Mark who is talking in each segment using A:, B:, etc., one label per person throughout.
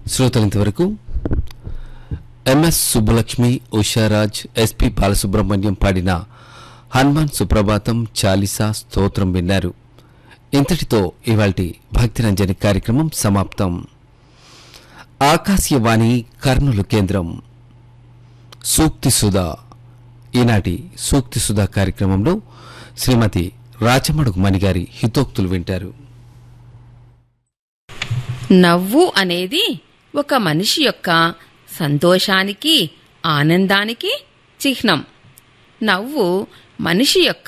A: శ్రోతలింతవరకు M S Subbalakshmi Usharaj S P Balasubrahmanyam పాడిన హనుమాన్ సుప్రభాతం చాలీసా స్తోత్రం విన్నారు ఇంతటితో ఇవాల్టి భక్తిరంజని కార్యక్రమం సమాప్తం ఆకాశవాణి కర్నూలు కేంద్రం సూక్తి సుధా ఈనాటి సూక్తి సుధా కార్యక్రమంలో శ్రీమతి రాచమడుగు మణిగారి హితోక్తులు వింటారు
B: నవ్వు అనేది ఒక మనిషి యొక్క సంతోషానికి ఆనందానికి చిహ్నం నవ్వు మనిషి యొక్క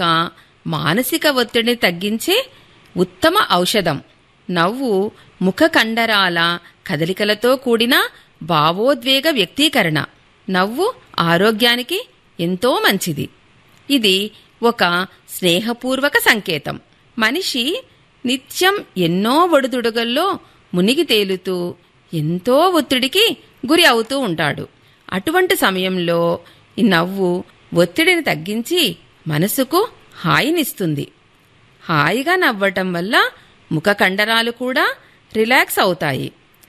B: మానసిక ఒత్తిడిని తగ్గించే ఉత్తమ ఔషధం నవ్వు ముఖ కండరాల కదలికలతో కూడిన భావోద్వేగ వ్యక్తీకరణ నవ్వు ఆరోగ్యానికి ఎంతో మంచిది ఇది ఒక స్నేహపూర్వక సంకేతం మనిషి నిత్యం ఎన్నో ఒడిదుడుగల్లో మునిగి తేలుతూ ఎంతో ఒత్తిడికి గురి అవుతూ ఉంటాడు అటువంటి సమయంలో ఈ నవ్వు ఒత్తిడిని తగ్గించి మనసుకు హాయినిస్తుంది హాయిగా నవ్వటం వల్ల ముఖ కండరాలు కూడా రిలాక్స్ అవుతాయి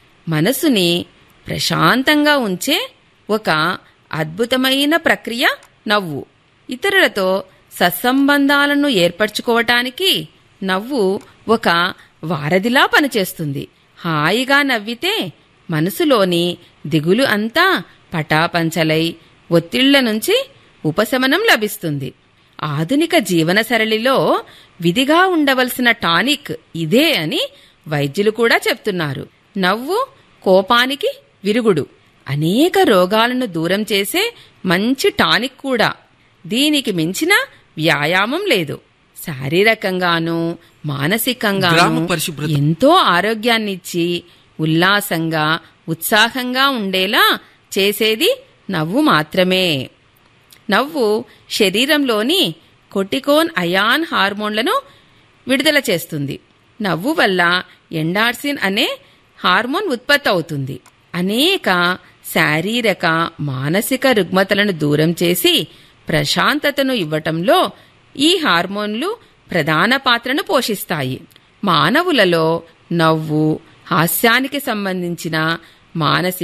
B: మనసుని ప్రశాంతంగా ఉంచే ఒక అద్భుతమైన ప్రక్రియ నవ్వు ఇతరులతో సత్సంబంధాలను ఏర్పరచుకోవటానికి నవ్వు ఒక వారధిలా పనిచేస్తుంది హాయిగా నవ్వితే మనసులోని దిగులు అంతా పటాపంచలై ఒత్తిళ్ల నుంచి ఉపశమనం లభిస్తుంది ఆధునిక జీవన సరళిలో విధిగా ఉండవలసిన టానిక్ ఇదే అని వైద్యులు కూడా చెప్తున్నారు నవ్వు కోపానికి విరుగుడు అనేక రోగాలను దూరం చేసే మంచి టానిక్ కూడా దీనికి మించిన వ్యాయామం లేదు శారీరకంగానూ
A: గ్రామ
B: మానసికంగానూ
A: పరిశుభ్రత
B: ఎంతో ఆరోగ్యాన్నిచ్చి ఉల్లాసంగా ఉత్సాహంగా ఉండేలా చేసేది నవ్వు మాత్రమే నవ్వు శరీరంలోని కొటికోన్ అయాన్ హార్మోన్లను విడుదల చేస్తుంది నవ్వు వల్ల ఎండార్సిన్ అనే హార్మోన్ ఉత్పత్తి అవుతుంది అనేక శారీరక మానసిక రుగ్మతలను దూరం చేసి ప్రశాంతతను ఇవ్వటంలో ఈ హార్మోన్లు ప్రధాన పాత్రను పోషిస్తాయి మానవులలో నవ్వు హాస్యానికి సంబంధించిన మానసిక